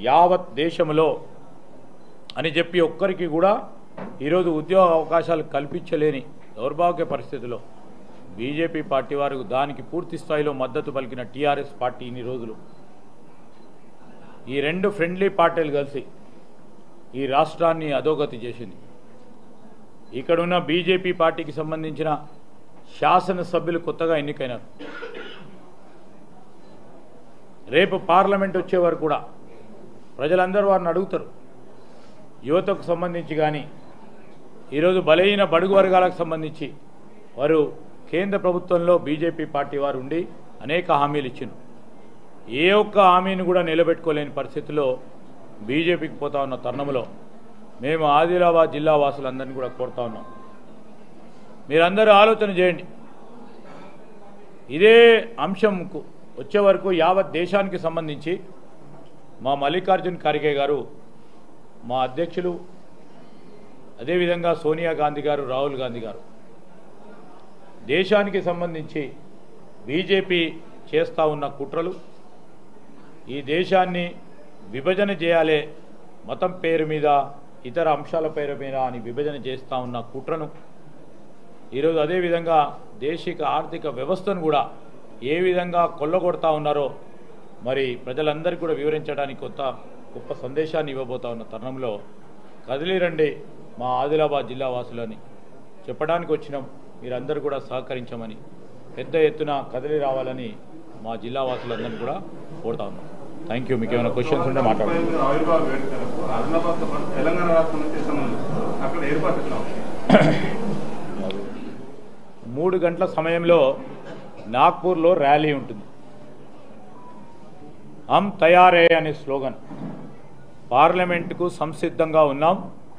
యావత్ దేశంలో అని చెప్పి ఒక్కరికి కూడా ఈరోజు ఉద్యోగ అవకాశాలు కల్పించలేని దౌర్భాగ్య పరిస్థితిలో బీజేపీ పార్టీ వారు దానికి పూర్తి స్థాయిలో మద్దతు పలికిన టీఆర్ఎస్ పార్టీ ఇన్ని రోజులు ఈ రెండు ఫ్రెండ్లీ పార్టీలు కలిసి ఈ రాష్ట్రాన్ని అధోగతి చేసింది ఇక్కడున్న బీజేపీ పార్టీకి సంబంధించిన శాసనసభ్యులు కొత్తగా ఎన్నికైనారు రేపు పార్లమెంట్ వచ్చే వరకు కూడా ప్రజలందరూ వారిని అడుగుతారు యువతకు సంబంధించి కానీ ఈరోజు బలహీన బడుగు వర్గాలకు సంబంధించి వారు కేంద్ర ప్రభుత్వంలో బీజేపీ పార్టీ వారు ఉండి అనేక హామీలు ఇచ్చిండ్రు ఏ ఒక్క హామీని కూడా నిలబెట్టుకోలేని పరిస్థితిలో బీజేపీకి పోతా ఉన్న తరుణంలో మేము ఆదిలాబాద్ జిల్లా వాసులందరినీ కూడా కోరుతా ఉన్నాం మీరందరూ ఆలోచన చేయండి ఇదే అంశంకు వచ్చే వరకు యావత్ దేశానికి సంబంధించి మా మల్లికార్జున్ ఖర్గే గారు మా అధ్యక్షులు అదేవిధంగా సోనియా గాంధీ గారు రాహుల్ గాంధీ గారు దేశానికి సంబంధించి బీజేపీ చేస్తూ ఉన్న కుట్రలు ఈ దేశాన్ని విభజన చేయాలి మతం పేరు మీద ఇతర అంశాల పేరు మీద అని విభజన చేస్తూ ఉన్న కుట్రను ఈరోజు అదేవిధంగా దేశిక ఆర్థిక వ్యవస్థను కూడా ఏ విధంగా కొల్లగొడతా ఉన్నారో మరి ప్రజలందరికీ కూడా వివరించడానికి కొత్త గొప్ప సందేశాన్ని ఇవ్వబోతా ఉన్న తరుణంలో కదిలిరండి మా ఆదిలాబాద్ జిల్లా వాసులని చెప్పడానికి వచ్చినాం మీరందరూ కూడా సహకరించమని పెద్ద ఎత్తున కదిలి రావాలని మా జిల్లా వాసులందరినీ కూడా కోరుతా ఉన్నాం థ్యాంక్ యూ మీకు ఏమైనా క్వశ్చన్స్ ఉంటే మాట్లాడండి మీరు ఆవిర్భావ వేడుకలకు ఆదిలాబాద్తో పాటు తెలంగాణ రాష్ట్రం నుంచి సంబంధించి అక్కడ ఏర్పాటు ఎట్లా ఉంది? మూడు గంటల సమయంలో నాగ్పూర్లో ర్యాలీ ఉంటుంది హమ్ తయారే అనే స్లోగన్ పార్లమెంటుకు సంసిద్ధంగా ఉన్నాం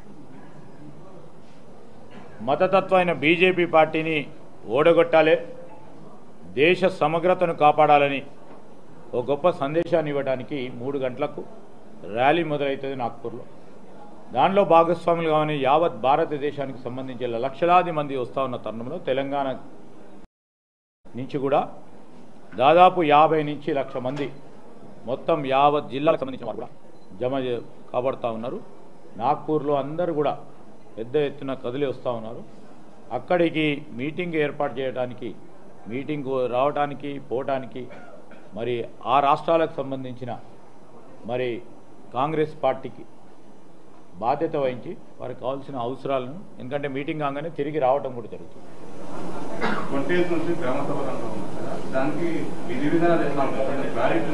మతతత్వమైన బీజేపీ పార్టీని ఓడగొట్టాలి దేశ సమగ్రతను కాపాడాలని ఒక గొప్ప సందేశాన్ని ఇవ్వడానికి మూడు గంటలకు ర్యాలీ మొదలవుతుంది నాగ్పూర్లో దానిలో భాగస్వాములు కావని యావత్ భారతదేశానికి సంబంధించిన లక్షలాది మంది వస్తూ ఉన్న తరుణంలో తెలంగాణ నుంచి కూడా దాదాపు యాభై నుంచి లక్ష మంది మొత్తం యావత్ జిల్లాలకు సంబంధించిన వారు కూడా జమ చే- కాబడతా ఉన్నారు నాగ్పూర్లో అందరూ కూడా పెద్ద ఎత్తున కదిలి వస్తూ ఉన్నారు అక్కడికి మీటింగ్ ఏర్పాటు చేయడానికి మీటింగ్ రావడానికి పోవటానికి మరి ఆ రాష్ట్రాలకు సంబంధించిన మరి కాంగ్రెస్ పార్టీకి బాధ్యత వహించి వారికి కావాల్సిన అవసరాలను ఎందుకంటే మీటింగ్ కాగానే తిరిగి రావటం కూడా జరుగుతుంది ట్వంటీ ఎయిత్ నుంచి గ్రామ సభలు అంటూ ఉంది కదా దానికి విధి విధానాలు ఎట్లా ఉంటాయి క్లారిటీ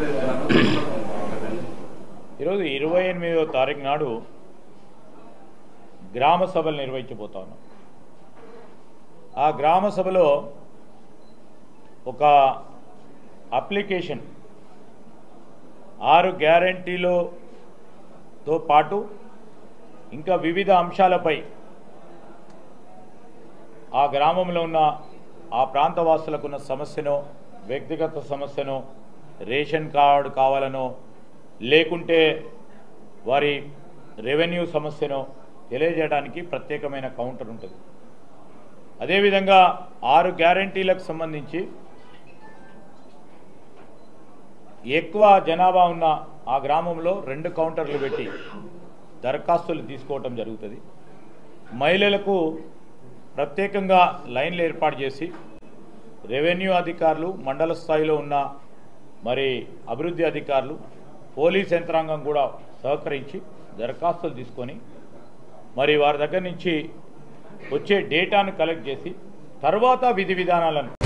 ఈరోజు ఇరవై ఎనిమిదవ తారీఖు నాడు గ్రామ సభలు నిర్వహించబోతా ఉన్నాం ఆ గ్రామ సభలో ఒక అప్లికేషన్ ఆరు గ్యారంటీలతో పాటు ఇంకా వివిధ అంశాలపై ఆ గ్రామంలో ఉన్న ఆ ప్రాంతవాసులకు ఉన్న సమస్యనో వ్యక్తిగత సమస్యనో రేషన్ కార్డు కావాలనో లేకుంటే వారి రెవెన్యూ సమస్యనో తెలియజేయడానికి ప్రత్యేకమైన కౌంటర్ ఉంటుంది అదేవిధంగా ఆరు గ్యారంటీలకు సంబంధించి ఎక్కువ జనాభా ఉన్న ఆ గ్రామంలో రెండు కౌంటర్లు పెట్టి దరఖాస్తులు తీసుకోవటం జరుగుతుంది మహిళలకు ప్రత్యేకంగా లైన్లు ఏర్పాటు చేసి రెవెన్యూ అధికారులు మండల స్థాయిలో ఉన్న మరి అభివృద్ధి అధికారులు పోలీస్ యంత్రాంగం కూడా సహకరించి దరఖాస్తులు తీసుకొని మరి వారి దగ్గర నుంచి వచ్చే డేటాను కలెక్ట్ చేసి తర్వాత విధి విధానాలను